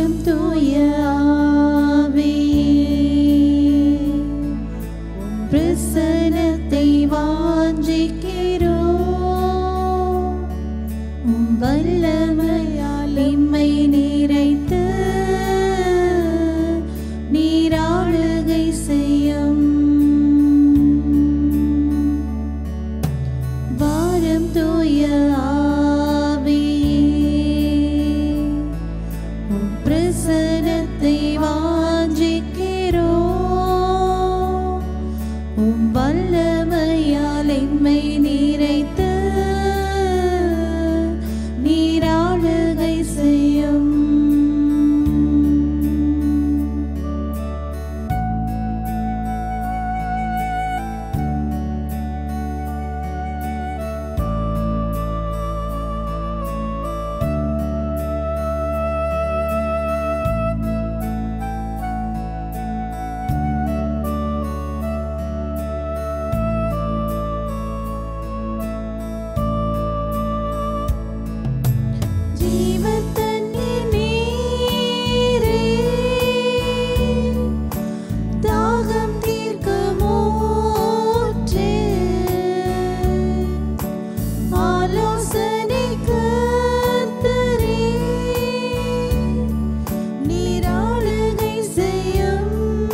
வாரும் தூய ஆவியே. உம் பிரசன்னத்தை வாஞ்சிக்கிறோம் உம் வல்லமையால் எம்மை நிறைத்து நீராளுகை செய்யும் வாரம் தூய ஆவியே. உம் பிரசன்னத்தை வாஞ்சிக்கிறோம் உம் வல்லமையால் எம்மை நிறைத்து நீராளுகை செய்யும் ஜீவத்தண்ணீர் நீரே, தாகம் தீர்க்கும் ஊற்றே, ஆலோசனை கர்த்தரே, நீராளுகை செய்யும்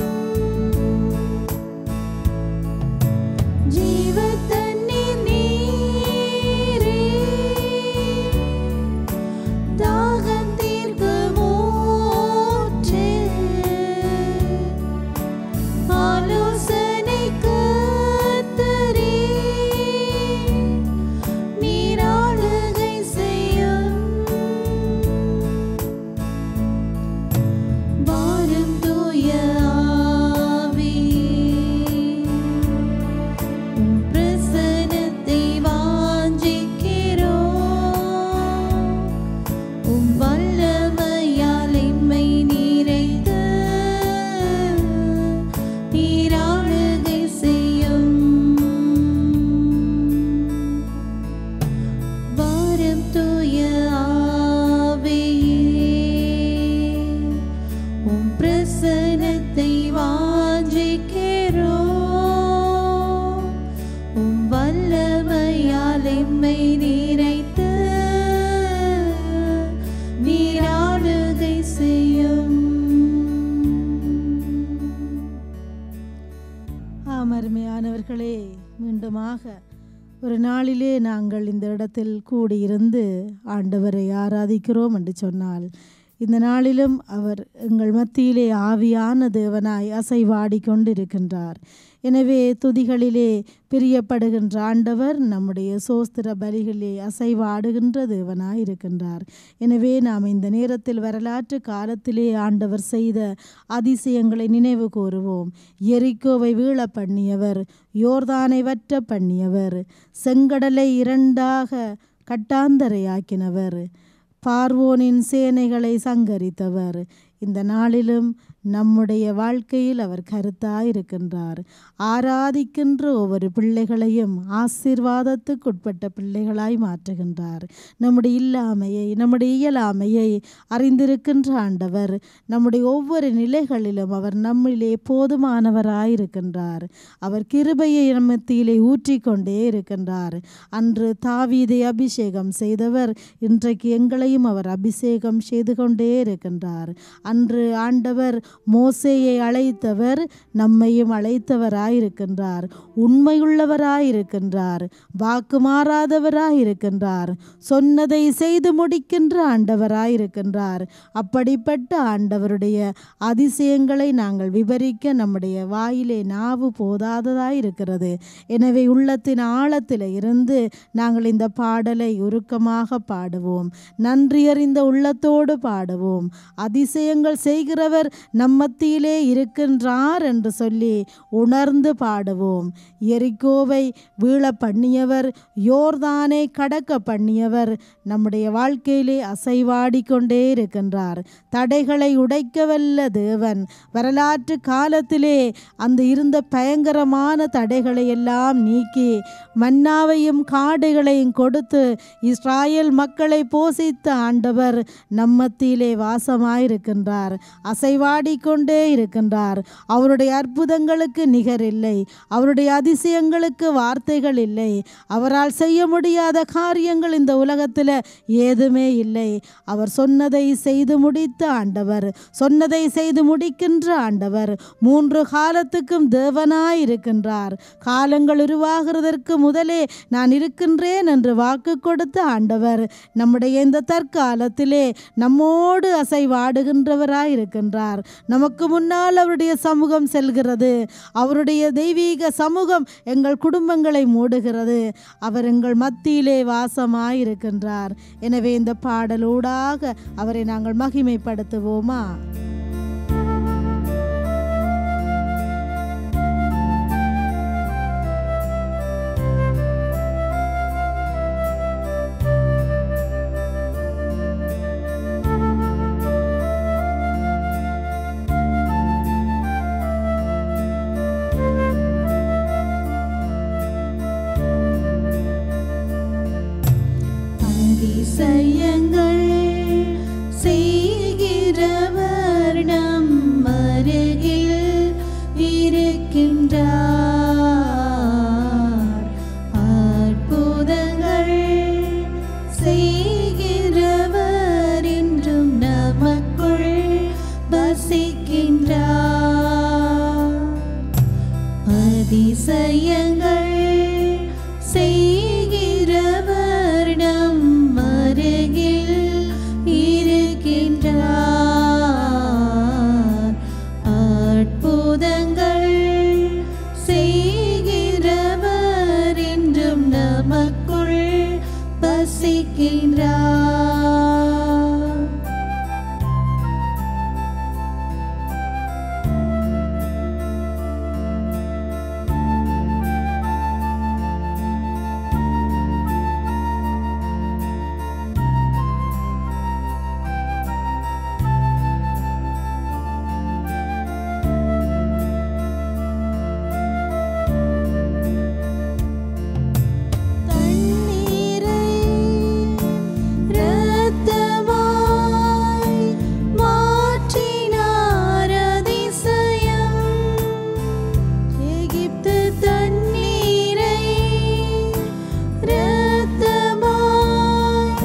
ஜீவத்தண்ணீர் நீரே, தாகம் தீர்க்கும் ஊற்றே, ஆலோசனை கர்த்தரே, நீராளுகை செய்யும் வாரும் தூய ஆவியே. உம் பிரசன்னத்தை வாஞ்சிக்கிறோம். உம் வல்லமையால் எம்மை நிறைத்து நீராளுகை செய்யும் வாரும் தூய ஆவியே. உம் பிரசன்னத்தை வாஞ்சிக்கிறோம் உம் வல்லமையால் எம்மை நிறைத்து நீராளுகை செய்யும் ஆம் அருமையானவர்களே மீண்டுமாக ஒரு நாளிலே நாங்கள் இந்த இடத்தில் கூடியிருந்து ஆண்டவரை ஆராதிக்கிறோம் என்று சொன்னால் இந்த நாளிலும் அவர் எங்கள் மத்தியிலே ஆவியான தேவனாய் அசைவாடி கொண்டிருக்கின்றார் எனவே துதிகளிலே பிரியப்படுகின்ற ஆண்டவர் நம்முடைய சோஸ்திர பலிகளிலே அசைவாடுகின்ற தேவனாய் இருக்கின்றார் எனவே நாம் இந்த நேரத்தில் வரலாற்று காலத்திலே ஆண்டவர் செய்த அதிசயங்களை நினைவு கூறுவோம் எரிக்கோவை வீழ பண்ணியவர் யோர்தானை வற்ற பண்ணியவர் செங்கடலை இரண்டாக கட்டாந்தரையாக்கினவர் பார்வோனின் சேனைகளை சங்கரித்தவர் இந்த நாளிலும் நம்முடைய வாழ்க்கையில் அவர் கருத்தாயிருக்கின்றார் ஆராதிக்கின்ற ஒவ்வொரு பிள்ளைகளையும் ஆசீர்வாதத்துக்குட்பட்ட பிள்ளைகளாய் மாற்றுகின்றார் நம்முடைய இல்லாமையை நம்முடைய இயலாமையை அறிந்திருக்கின்ற ஆண்டவர் நம்முடைய ஒவ்வொரு நிலைகளிலும் அவர் நம்மிலே போதுமானவராயிருக்கின்றார் அவர் கிருபையை மத்தியிலே ஊற்றிக்கொண்டே இருக்கின்றார் அன்று தாவீதை அபிஷேகம் செய்தவர் இன்றைக்கு எங்களையும் அவர் அபிஷேகம் செய்து கொண்டே இருக்கின்றார் அன்று ஆண்டவர் மோசேயை அழைத்தவர் நம்மையும் அழைத்தவராயிருக்கின்றார் உண்மையுள்ளவராயிருக்கின்றார் வாக்கு மாறாதவராயிருக்கின்றார் சொன்னதை செய்து முடிக்கின்ற ஆண்டவராயிருக்கின்றார் அப்படிப்பட்ட ஆண்டவருடைய அதிசயங்களை நாங்கள் விவரிக்க நம்முடைய வாயிலே நாவு போதாததாயிருக்கிறது எனவே உள்ளத்தின் ஆழத்தில் இருந்து நாங்கள் இந்த பாடலை உருக்கமாக பாடுவோம் நன்றியறிந்த உள்ளத்தோடு பாடுவோம் அதிசயங்கள் செய்கிறவர் நம் மத்தியிலே இருக்கின்றார் என்று சொல்லி உணர்ந்து பாடுவோம் எரிக்கோவை வீழ பண்ணியவர் யோர்தானை கடக்க பண்ணியவர் நம்முடைய வாழ்க்கையிலே அசைவாடி கொண்டே இருக்கின்றார் தடைகளை உடைக்கவல்ல தேவன் வரலாற்று காலத்திலே அந்த இருந்த பயங்கரமான தடைகளை எல்லாம் நீக்கி மன்னாவையும் காடுகளையும் கொடுத்து இஸ்ராயேல் மக்களை போஷித்த ஆண்டவர் நம்மத்திலே வாசமாயிருக்கின்றார் இருக்கின்றார் அசைவாடிக்கொண்டே இருக்கின்றார் அவருடைய அற்புதங்களுக்கு நிகர் இல்லை அவருடைய அதிசயங்களுக்கு வார்த்தைகள் இல்லை அவரால் செய்ய முடியாத காரியங்கள் இந்த உலகத்தில் ஏதுமே இல்லை அவர் சொன்னதை செய்து முடித்த ஆண்டவர் சொன்னதை செய்து முடிக்கின்ற ஆண்டவர் மூன்று காலத்துக்கும் தேவனாய் இருக்கின்றார் காலங்கள் உருவாகிறதற்கு முதலே நான் இருக்கின்றேன் என்று வாக்கு கொடுத்த ஆண்டவர் நம்முடைய இந்த தற்காலத்திலே நம்மோடு அசைவாடுகின்றவராய் இருக்கின்றார் நமக்கு முன்னால் அவருடைய சமூகம் செல்கிறது அவருடைய தெய்வீக சமூகம் எங்கள் குடும்பங்களை மூடுகிறது அவர் எங்கள் மத்தியிலே வாசமாயிருக்கின்றார் எனவே இந்த பாடலூடாக அவரை நாங்கள் மகிமைப்படுத்துவோமா அதிசயங்கள் செய்கிறவர் நம் அருகில் இருக்கின்றார் அற்புதங்கள் செய்கிறவர் என்றும் நமக்குள் வசிக்கின்றார் அதிசயங்கள் செய்கிறவர் நம் அருகில் இருக்கின்றார் அற்புதங்கள் செய்கிறவர் என்றும் நமக்குள் வசிக்கின்றார் தண்ணீரை இரத்தமாய் மாற்றினார் அதிசயம் எகிப்து தண்ணீரை இரத்தமாய்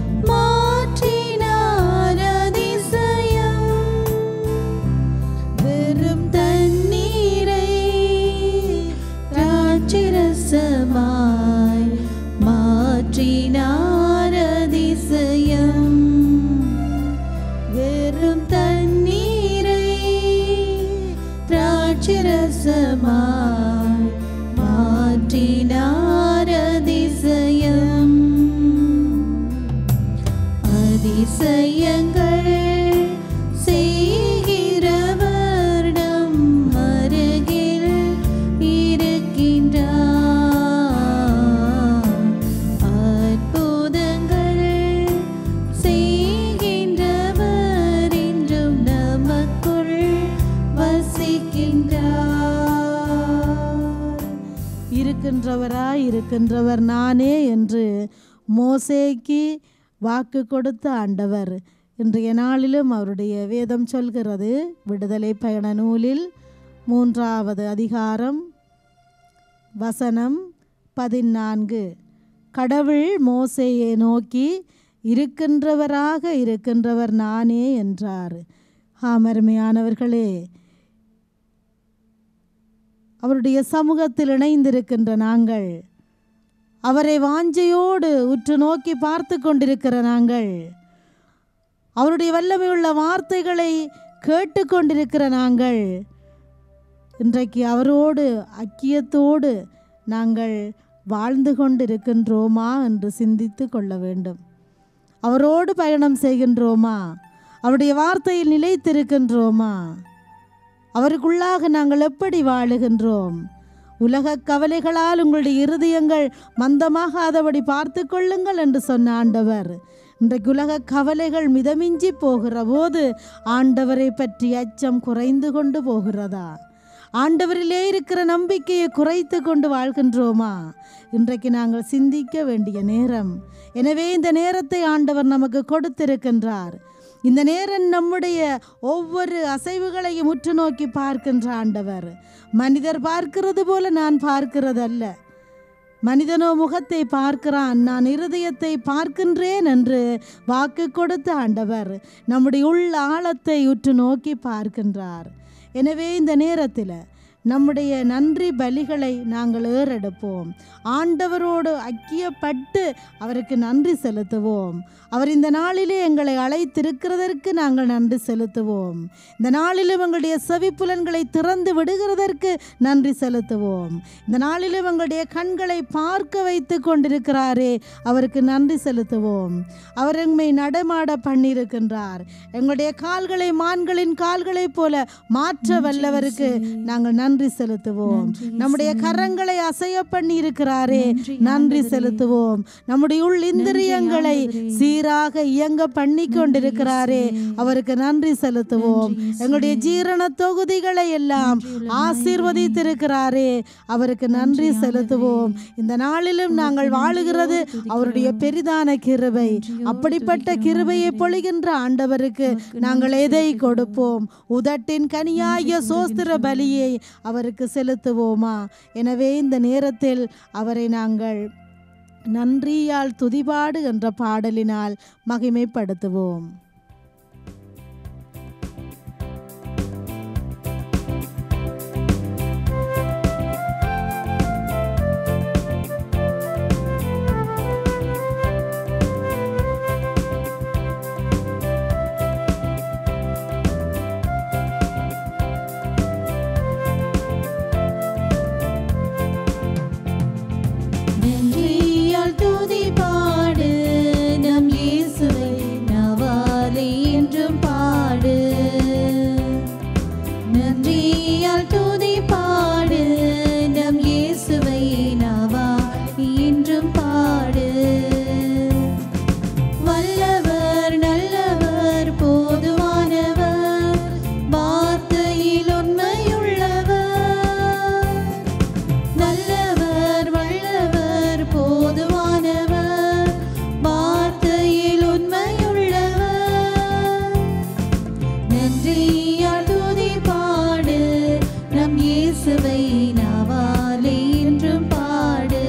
மாற்றினார் அதிசயம் வெறும் தண்ணீரை ராட்சரசமாய் மாற்றினார் அதிசயம் வெறும் தண்ணீரை ராட்சரசமாய் மாற்றினார் அதிசயம் அதிசயங்கள் செய்கிறவர் நம் அருகில் இருக்கின்றார் அற்புதங்கள் செய்கின்றவர் என்றும் நமக்குள் வசிக்கின்றார் இருக்கின்றவராய் இருக்கின்றவர் நானே என்று மோசேக்கு வாக்கு கொடுத்த ஆண்டவர் இன்றைய நாளிலும் அவருடைய வேதம் சொல்கிறது விடுதலை பயண நூலில் மூன்றாவது அதிகாரம் வசனம் பதினான்கு கடவுள் மோசேயை நோக்கி இருக்கின்றவராக இருக்கின்றவர் நானே என்றார் ஆமருமையானவர்களே அவருடைய சமூகத்தில் இணைந்திருக்கின்ற நாங்கள் அவரை வாஞ்சையோடு உற்று நோக்கி பார்த்து கொண்டிருக்கிற நாங்கள் அவருடைய வல்லமையுள்ள வார்த்தைகளை கேட்டுக்கொண்டிருக்கிற நாங்கள் இன்றைக்கு அவரோடு ஐக்கியத்தோடு நாங்கள் வாழ்ந்து கொண்டிருக்கின்றோமா என்று சிந்தித்து கொள்ள வேண்டும் அவரோடு பயணம் செய்கின்றோமா அவருடைய வார்த்தையில் நிலைத்திருக்கின்றோமா அவருக்குள்ளாக நாங்கள் எப்படி வாழுகின்றோம் உலக கவலைகளால் உங்களுடைய இருதயங்கள் மந்தமாகாதபடி பார்த்து கொள்ளுங்கள் என்று சொன்ன ஆண்டவர் இன்றைக்கு உலக கவலைகள் மிதமிஞ்சி போகிற போது ஆண்டவரை பற்றி அச்சம் குறைந்து கொண்டு போகிறதா ஆண்டவரிலே இருக்கிற நம்பிக்கையை குறைத்து கொண்டு வாழ்கின்றோமா இன்றைக்கு நாங்கள் சிந்திக்க வேண்டிய நேரம் எனவே இந்த நேரத்தை ஆண்டவர் நமக்கு கொடுத்திருக்கின்றார் இந்த நேரம் நம்முடைய ஒவ்வொரு அசைவுகளையும் உற்று நோக்கி பார்க்கின்ற ஆண்டவர் மனிதர் பார்க்கிறது போல நான் பார்க்கிறதல்ல மனிதனோ முகத்தை பார்க்கிறான் நான் இருதயத்தை பார்க்கின்றேன் என்று வாக்கு கொடுத்த ஆண்டவர் நம்முடைய உள் ஆழத்தை உற்று நோக்கி பார்க்கின்றார் எனவே இந்த நேரத்தில் நம்முடைய நன்றி பலிகளை நாங்கள் ஏறெடுப்போம் ஆண்டவரோடு ஐக்கியப்பட்டு அவருக்கு நன்றி செலுத்துவோம் அவர் இந்த நாளிலே எங்களை அழைத்திருக்கிறதற்கு நாங்கள் நன்றி செலுத்துவோம் இந்த நாளிலும் எங்களுடைய செவிப்புலன்களை திறந்து விடுகிறதற்கு நன்றி செலுத்துவோம் இந்த நாளிலும் எங்களுடைய கண்களை பார்க்க வைத்து கொண்டிருக்கிறாரே அவருக்கு நன்றி செலுத்துவோம் அவர் எம்மை நடமாட பண்ணியிருக்கின்றார் எங்களுடைய கால்களை மான்களின் கால்களைப் போல மாற்ற வல்லவருக்கு நாங்கள் நன்றி செலுத்துவோம் நம்முடைய கரங்களை அசைய பண்ணி இருக்கிறாரே நன்றி செலுத்துவோம் நம்முடைய உள் இந்திரியங்களை சீராக இயங்க பண்ணி கொண்டிருக்கிறாரே அவருக்கு நன்றி செலுத்துவோம் எங்களுடைய ஜீரண தொகுதிகளை எல்லாம் ஆசீர்வதித்திருக்கிறாரே அவருக்கு நன்றி செலுத்துவோம் இந்த நாளிலும் நாங்கள் வாழுகிறது அவருடைய பெரிதான கிருபை அப்படிப்பட்ட கிருபையை பொழிகின்ற ஆண்டவருக்கு நாங்கள் எதை கொடுப்போம் உதட்டின் கனியாய சோஸ்திர பலியை அவருக்கு செலுத்துவோமா எனவே இந்த நேரத்தில் அவரை நாங்கள் நன்றியால் துதிபாடு என்ற பாடலினால் மகிமைப்படுத்துவோம் நன்றியால் துதி பாடு நம் இயேசுவை நவாலே என்றும் பாடு நன்றியால் துதி பாடு நம் இயேசுவை நவாலே என்றும் பாடு வல்லவர் நல்லவர் போதுவானவர் வார்த்தையில் உண்மையுள்ளவர் நல்லவர் வல்லவர் போதுவானவர் வார்த்தையில் உண்மையுள்ளவர் நன்றியால் துதி பாடு நம் இயேசுவை நாவாலே என்றும் பாடு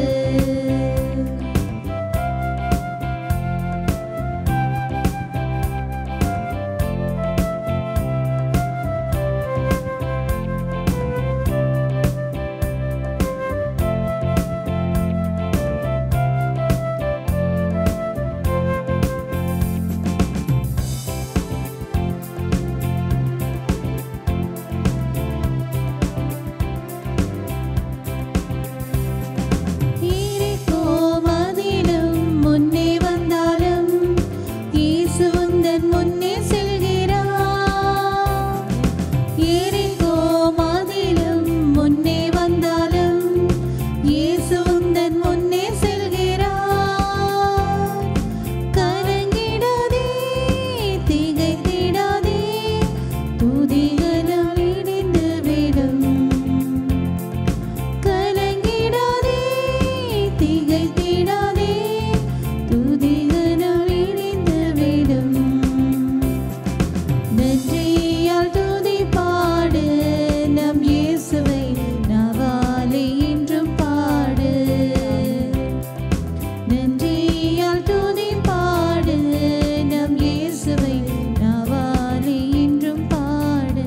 ஈரிக்கோ மதிலும் முன்னே வந்தாலும் இயேசு உந்தன் முன்னே செல்கிறார் ஈரிக்கோ மதிலும் முன்னே வந்தாலும் இயேசு உந்தன் முன்னே செல்கிறார் கலங்கிடாதே திகைத்திடாதே துதிகளால் இடிந்து விடும் கலங்கிடாதே திகைத்திடாதே துதிகளால் இடிந்து விடும் நன்றியால் துதி பாடு நம் இயேசுவை நவாலே என்றும் பாடு நன்றியால் துதி பாடு நம் இயேசுவை நவாலே என்றும் பாடு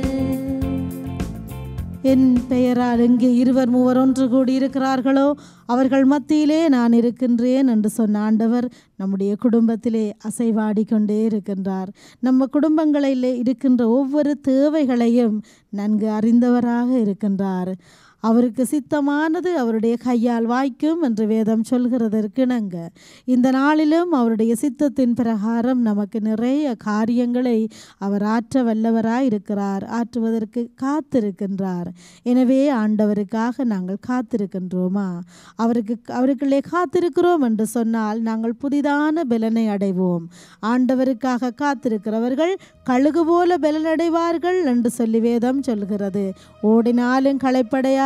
என் பெயரால் எங்கே இருவர் மூவர் ஒன்று கூடி இருக்கிறார்களோ அவர்கள் மத்தியிலே நான் இருக்கின்றேன் என்று சொன்ன ஆண்டவர் நம்முடைய குடும்பத்திலே அசைவாடி கொண்டே இருக்கின்றார் நம்ம குடும்பங்களிலே இருக்கின்ற ஒவ்வொரு தேவைகளையும் நன்கு அறிந்தவராக இருக்கின்றார் அவருக்கு சித்தமானது அவருடைய கையால் வாய்க்கும் என்று வேதம் சொல்கிறதற்கிணங்க இந்த நாளிலும் அவருடைய சித்தத்தின் பிரகாரம் நமக்கு நிறைய காரியங்களை அவர் ஆற்ற வல்லவராய் இருக்கிறார் ஆற்றுவதற்கு காத்திருக்கின்றார் எனவே ஆண்டவருக்காக நாங்கள் காத்திருக்கின்றோமா அவருக்கு அவருக்குள்ளே காத்திருக்கிறோம் என்று சொன்னால் நாங்கள் புதிதான பலனை அடைவோம் ஆண்டவருக்காக காத்திருக்கிறவர்கள் கழுகு போல பலனடைவார்கள் என்று சொல்லி வேதம் சொல்கிறது ஓடினாலும் களைப்படையார்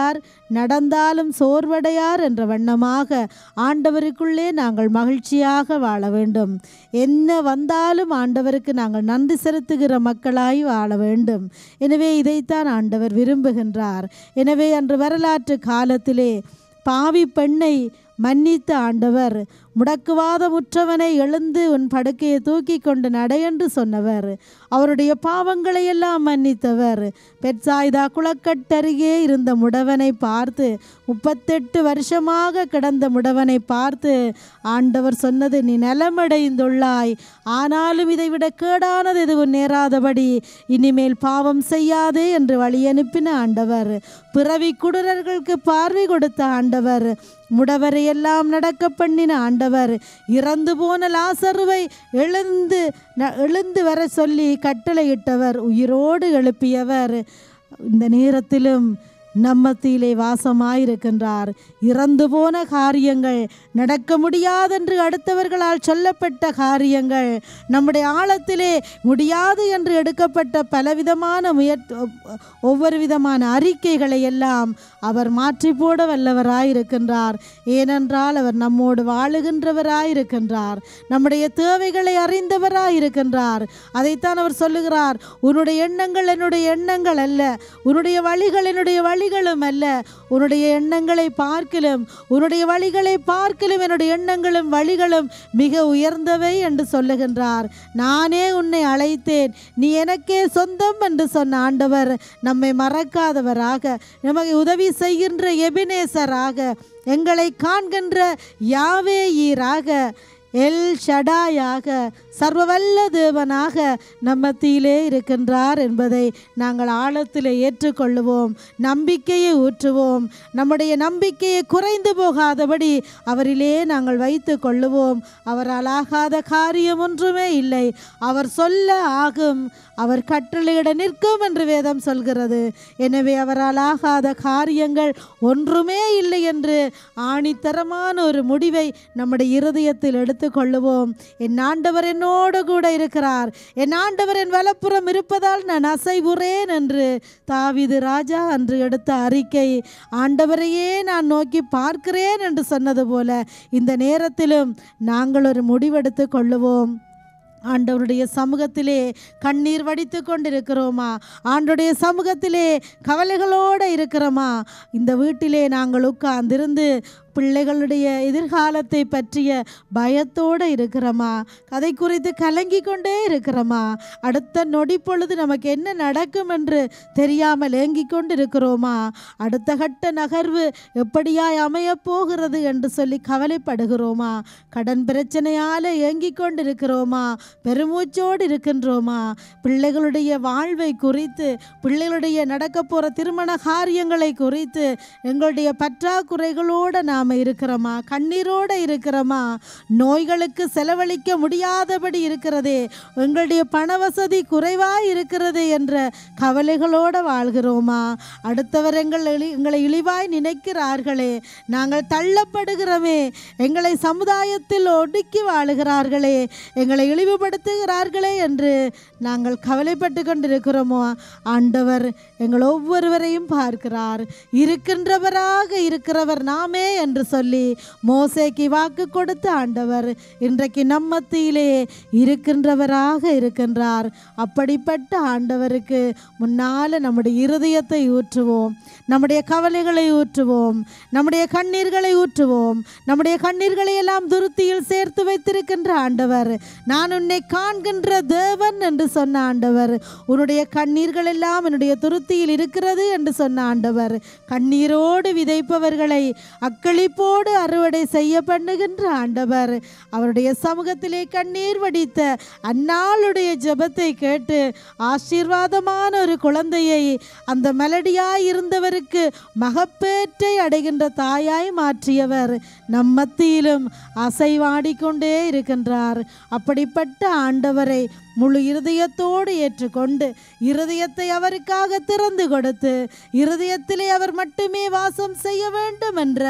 மாட்டார் நடந்தாலும் சோர்வடையார் என்ற வண்ணமாக ஆண்டவருக்குள்ளே நாங்கள் மகிழ்ச்சியாக வாழ வேண்டும் என்ன வந்தாலும் ஆண்டவருக்கு நாங்கள் நன்றி செலுத்துகிற மக்களாய் வாழ வேண்டும் எனவே இதைத்தான் ஆண்டவர் விரும்புகின்றார் எனவே அன்று வரலாற்று காலத்திலே பாவி பெண்ணை மன்னித்த ஆண்டவர் முடக்குவாதமுற்றவனை எழுந்து உன் படுக்கையை தூக்கி கொண்டு நடையென்று சொன்னவர் அவருடைய பாவங்களை எல்லாம் மன்னித்தவர் பெட்சாய்தா குளக்கட்டருகே இருந்த முடவனை பார்த்து முப்பத்தெட்டு வருஷமாக கிடந்த முடவனை பார்த்து ஆண்டவர் சொன்னது நீ நலமடைந்துள்ளாய் ஆனாலும் இதைவிட கேடானது எதுவும் நேராதபடி இனிமேல் பாவம் செய்யாதே என்று வழி அனுப்பின ஆண்டவர் பிறவி குடுரர்களுக்கு பார்வை கொடுத்த ஆண்டவர் முடவரை எல்லாம் நடக்க பண்ணின ஆண்டவர் இறந்து போன லாசருவை எழுந்து ந- எழுந்து வர சொல்லி கட்டளையிட்டவர் உயிரோடு எழுப்பியவர் இந்த நேரத்திலும் நம்மத்திலே வாசமாயிருக்கின்றார் இறந்து போன காரியங்கள் நடக்க முடியாதென்று அடுத்தவர்களால் சொல்லப்பட்ட காரியங்கள் நம்முடைய ஆழத்திலே முடியாது என்று எடுக்கப்பட்ட பலவிதமான முயற் ஒவ்வொரு விதமான அறிக்கைகளை எல்லாம் அவர் மாற்றி போட வல்லவராயிருக்கின்றார் ஏனென்றால் அவர் நம்மோடு வாழுகின்றவராயிருக்கின்றார் நம்முடைய தேவைகளை அறிந்தவராயிருக்கின்றார் அதைத்தான் அவர் சொல்லுகிறார் உன்னுடைய எண்ணங்கள் என்னுடைய எண்ணங்கள் அல்ல உன்னுடைய வழிகள் என்னுடைய வழிகளும் அல்ல உன்னுடைய எண்ணங்களை பார்க்கிலும் உன்னுடைய வழிகளை பார்க்கிலும் என்னுடைய எண்ணங்களும் வழிகளும் மிக உயர்ந்தவை என்று சொல்லுகின்றார் நானே உன்னை அழைத்தேன் நீ எனக்கே சொந்தம் என்று சொன்ன ஆண்டவர் நம்மை மறக்காதவராக நமக்கு உதவி செய்கின்ற எபினேசராக எங்களை காண்கின்ற யாவே ஈராக எல் ஷடாயாக சர்வவல்ல தேவனாக நம்மத்திலே இருக்கின்றார் என்பதை நாங்கள் ஆழத்திலே ஏற்றுக்கொள்ளுவோம் நம்பிக்கையை ஊற்றுவோம் நம்முடைய நம்பிக்கையை குறைந்து போகாதபடி அவரிலே நாங்கள் வைத்து கொள்ளுவோம் அவரால் ஆகாத காரியம் ஒன்றுமே இல்லை அவர் சொல்ல ஆகும் அவர் கட்டளையிட நிற்கும் என்று வேதம் சொல்கிறது எனவே அவரால் ஆகாத காரியங்கள் ஒன்றுமே இல்லை என்று ஆணித்தரமான ஒரு முடிவை நம்முடைய இருதயத்தில் எடுத்துக்கொள்ளுவோம் என் ஆண்டவர் என்னோடு கூட இருக்கிறார் என் ஆண்டவர் என் வலப்புறம் இருப்பதால் நான் அசைவுறேன் என்று தாவீது ராஜா அன்று எடுத்த அறிக்கை ஆண்டவரையே நான் நோக்கி பார்க்கிறேன் என்று சொன்னது போல இந்த நேரத்திலும் நாங்கள் ஒரு முடிவெடுத்து கொள்ளுவோம் ஆண்டவருடைய சமூகத்திலே கண்ணீர் வடித்து கொண்டிருக்கிறோமா ஆண்டுடைய சமூகத்திலே கவலைகளோடு இருக்கிறோமா இந்த வீட்டிலே நாங்கள் உட்கார்ந்திருந்து பிள்ளைகளுடைய எதிர்காலத்தை பற்றிய பயத்தோடு இருக்கிறோமா அதை குறித்து கலங்கி கொண்டே இருக்கிறோமா அடுத்த நொடி பொழுது நமக்கு என்ன நடக்கும் என்று தெரியாமல் ஏங்கிக் கொண்டு இருக்கிறோமா அடுத்த கட்ட நகர்வு எப்படியாய் அமையப் போகிறது என்று சொல்லி கவலைப்படுகிறோமா கடன் பிரச்சனையால் ஏங்கிக் கொண்டு இருக்கிறோமா பெருமூச்சோடு இருக்கின்றோமா பிள்ளைகளுடைய வாழ்வை குறித்து பிள்ளைகளுடைய நடக்க போகிற திருமண காரியங்களை குறித்து எங்களுடைய பற்றாக்குறைகளோடு நாம் இருக்கிறோமா கண்ணீரோடு இருக்கிறோமா நோய்களுக்கு செலவழிக்க முடியாதபடி இருக்கிறதே எங்களுடைய பண வசதி குறைவாக இருக்கிறது என்ற கவலைகளோடு வாழ்கிறோமா அடுத்தவர் எங்கள் இழி- எங்களை இழிவாய் நினைக்கிறார்களே நாங்கள் தள்ளப்படுகிறோமே எங்களை சமுதாயத்தில் ஒடுக்கி வாழுகிறார்களே எங்களை இழிவுபடுத்துகிறார்களே என்று நாங்கள் கவலைப்பட்டு கொண்டிருக்கிறோமோ ஆண்டவர் எங்கள் ஒவ்வொருவரையும் பார்க்கிறார் இருக்கின்றவராக இருக்கிறவர் நாமே என்று சொல்லி மோசேக்கு வாக்கு கொடுத்த ஆண்டவர் இன்றைக்கு நம்மத்தியிலே இருக்கின்றவராக இருக்கின்றார் அப்படிப்பட்ட ஆண்டவருக்கு முன்னால நம்முடைய இருதயத்தை ஊற்றுவோம் நம்முடைய கவலைகளை ஊற்றுவோம் நம்முடைய கண்ணீர்களை ஊற்றுவோம் நம்முடைய கண்ணீர்களை எல்லாம் துருத்தியில் சேர்த்து வைத்திருக்கின்ற ஆண்டவர் நான் உன்னை காண்கின்ற தேவன் என்று சொன்ன ஆண்டவர் உன்னுடைய கண்ணீர்கள் எல்லாம் என்னுடைய துருத்தியில் இருக்கிறது என்று சொன்ன ஆண்டவர் கண்ணீரோடு விதைப்பவர்களை அக்களிப்போடு அறுவடை செய்ய பண்ணுகின்ற ஆண்டவர் அவருடைய சமூகத்திலே கண்ணீர் வடித்த அந்நாளுடைய ஜெபத்தை கேட்டு ஆசீர்வாதமான ஒரு குழந்தையை அந்த மெலடியாய் இருந்தவருக்கு மகப்பேற்றை அடைகின்ற தாயாய் மாற்றியவர் நம் மத்தியிலும் அசைவாடிக்கொண்டே இருக்கின்றார் அப்படிப்பட்ட ஆண்டவரை முழு இருதயத்தோடு ஏற்றுக்கொண்டு இருதயத்தை அவருக்காக திறந்து கொடுத்து இருதயத்திலே அவர் மட்டுமே வாசம் செய்ய வேண்டும் என்ற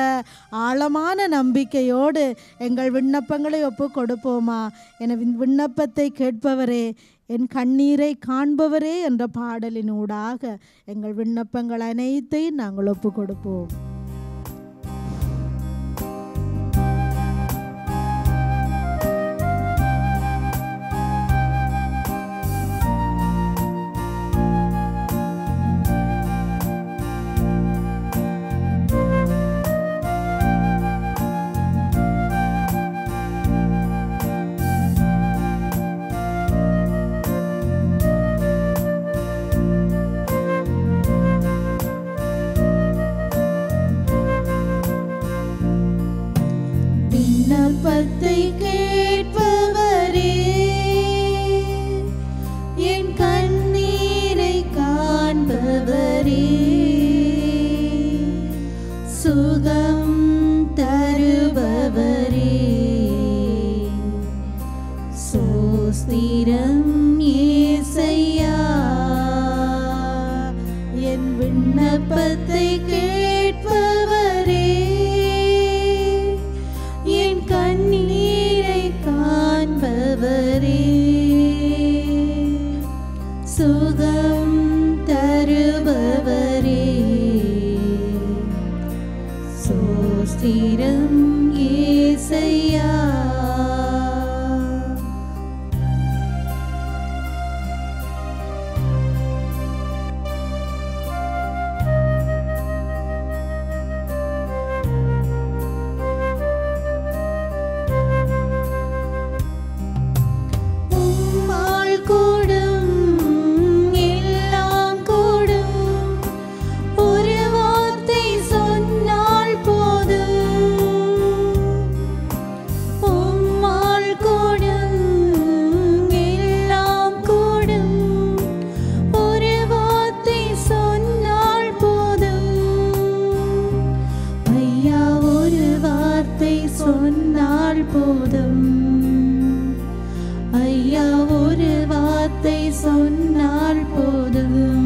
ஆழமான நம்பிக்கையோடு எங்கள் விண்ணப்பங்களை ஒப்பு கொடுப்போமா என விண்ணப்பத்தை கேட்பவரே என் கண்ணீரை காண்பவரே என்ற பாடலினூடாக எங்கள் விண்ணப்பங்கள் அனைத்தையும் நாங்கள் ஒப்பு கொடுப்போம் விண்ணப்பத்தை கேட்பவரே என் கண்ணீரை காண்பவரே சுகம் தருபவரே சோஸ்திரம் ஏசையா என் விண்ணப்பத்தை கேட்பவரே என் கண்ணீரை காண்பவரே சுகம் தருபவரே சோஸ்திரம் ஏசையா உம்மால் கூடும் எல்லாம் கூடும் ஒரு வார்த்தை சொன்னால் போதும் உம்மால் கூடும் எல்லாம் கூடும் ஒரு வார்த்தை சொன்னால் போதும் ஐயா ஒரு வார்த்தை சொன்னால் போதும் ஐயா ஒரு வார்த்தை சொன்னால் போதும்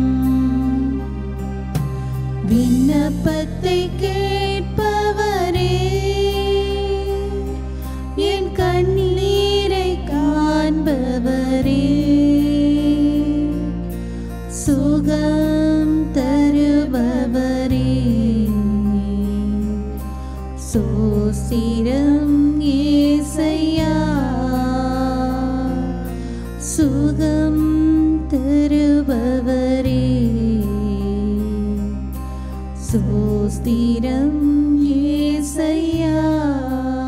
விண்ணப்பத்தை கேட்பவரே என் கண்ணீரை காண்பவரே சுகம் தருபவரே சோசிரம் ஏசையா சுகம் தருபவரே சோஸ்திரம் ஏசையா